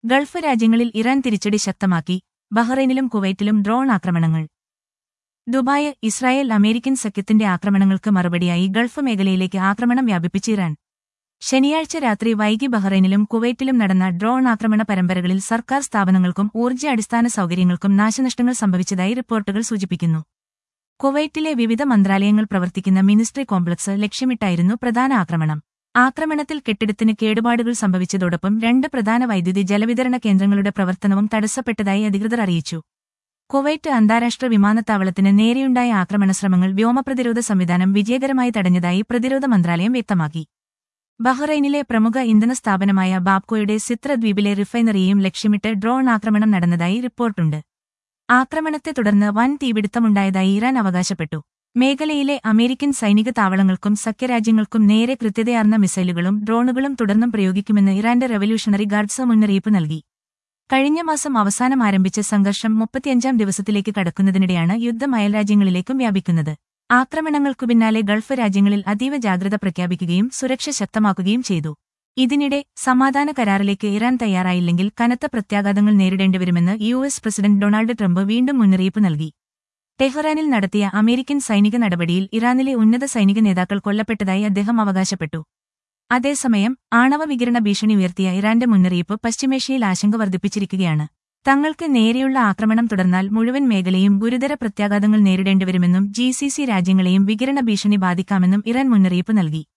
Gulf രാജ്യങ്ങളിൽ Iran തിരിച്ചടി ശക്തമാക്കി ബഹ്റൈനിലും കുവൈറ്റിലും ഡ്രോൺ ആക്രമണങ്ങൾ ദുബായ് ഇസ്രായേൽ അമേരിക്കൻ സഖ്യത്തിന്റെ ആക്രമണങ്ങൾക്ക് മറുപടിയായി ഗൾഫ് മേഖലയിലേക്ക് ആക്രമണം വ്യാപിപ്പിച്ച് ഇറാൻ ശനിയാഴ്ച രാത്രി വൈകി ബഹ്റൈനിലും കുവൈറ്റിലും നടന്ന ഡ്രോൺ ആക്രമണ പരമ്പരകളിൽ സർക്കാർ സ്ഥാപനങ്ങൾക്കും ഊർജ്ജ അടിസ്ഥാന സൗകര്യങ്ങൾക്കും നാശനഷ്ടങ്ങൾ സംഭവിച്ചതായി റിപ്പോർട്ടുകൾ സൂചിപ്പിക്കുന്നു കുവൈറ്റിലെ വിവിധ മന്ത്രാലയങ്ങൾ പ്രവർത്തിക്കുന്ന മിനിസ്ട്രി കോംപ്ലക്സ് ലക്ഷ്യമിട്ടായിരുന്നു പ്രധാന ആക്രമണം ആക്രമണത്തിൽ കെട്ടിടത്തിന് കേടുപാടുകൾ സംഭവിച്ചതോടൊപ്പം രണ്ട് പ്രധാന വൈദ്യുതി ജലവിതരണ കേന്ദ്രങ്ങളുടെ പ്രവർത്തനവും തടസ്സപ്പെട്ടതായി അധികൃതർ അറിയിച്ചു കുവൈറ്റ് അന്താരാഷ്ട്ര വിമാനത്താവളത്തിന് നേരെയുണ്ടായ ആക്രമണശ്രമങ്ങൾ വ്യോമപ്രതിരോധ സംവിധാനം വിജയകരമായി തടഞ്ഞതായി പ്രതിരോധ മന്ത്രാലയം വ്യക്തമാക്കി ബഹ്റൈനിലെ പ്രമുഖ ഇന്ധന സ്ഥാപനമായ ബാബ്കോയുടെ സിത്ര ദ്വീപിലെ റിഫൈനറിയെയും ലക്ഷ്യമിട്ട് ഡ്രോൺ ആക്രമണം നടന്നതായി റിപ്പോർട്ടുണ്ട് ആക്രമണത്തെ തുടർന്ന് വൻ തീപിടുത്തമുണ്ടായതായി ഇറാൻ അവകാശപ്പെട്ടു മേഖലയിലെ അമേരിക്കൻ സൈനിക താവളങ്ങൾക്കും സഖ്യരാജ്യങ്ങൾക്കും നേരെ കൃത്യതയാർന്ന മിസൈലുകളും ഡ്രോണുകളും തുടർന്നും പ്രയോഗിക്കുമെന്ന് ഇറാന്റെ റവല്യൂഷണറി ഗാർഡ്സ് മുന്നറിയിപ്പ് നൽകി കഴിഞ്ഞ മാസം അവസാനം ആരംഭിച്ച സംഘർഷം മുപ്പത്തിയഞ്ചാം ദിവസത്തിലേക്ക് കടക്കുന്നതിനിടെയാണ് യുദ്ധം അയൽരാജ്യങ്ങളിലേക്കും വ്യാപിക്കുന്നത് ആക്രമണങ്ങൾക്കു പിന്നാലെ ഗൾഫ് രാജ്യങ്ങളിൽ അതീവ ജാഗ്രത പ്രഖ്യാപിക്കുകയും സുരക്ഷ ശക്തമാക്കുകയും ചെയ്തു ഇതിനിടെ സമാധാന കരാറിലേക്ക് ഇറാൻ തയ്യാറായില്ലെങ്കിൽ കനത്ത പ്രത്യാഘാതങ്ങൾ നേരിടേണ്ടിവരുമെന്ന് U S president Donald Trump വീണ്ടും മുന്നറിയിപ്പ് നൽകി ടെഹ്റാനിൽ നടത്തിയ അമേരിക്കൻ സൈനിക നടപടിയിൽ ഇറാനിലെ ഉന്നത സൈനിക നേതാക്കൾ കൊല്ലപ്പെട്ടതായി അദ്ദേഹം അവകാശപ്പെട്ടു അതേസമയം ആണവ വികിരണ ഭീഷണി ഉയർത്തിയ ഇറാന്റെ മുന്നറിയിപ്പ് പശ്ചിമേഷ്യയിൽ ആശങ്ക വർദ്ധിപ്പിച്ചിരിക്കുകയാണ് തങ്ങൾക്ക് നേരെയുള്ള ആക്രമണം തുടർന്നാൽ മുഴുവൻ മേഖലയും ഗുരുതര പ്രത്യാഘാതങ്ങൾ നേരിടേണ്ടിവരുമെന്നും ജി രാജ്യങ്ങളെയും വികിരണ ഭീഷണി ബാധിക്കാമെന്നും ഇറാൻ മുന്നറിയിപ്പ് നൽകി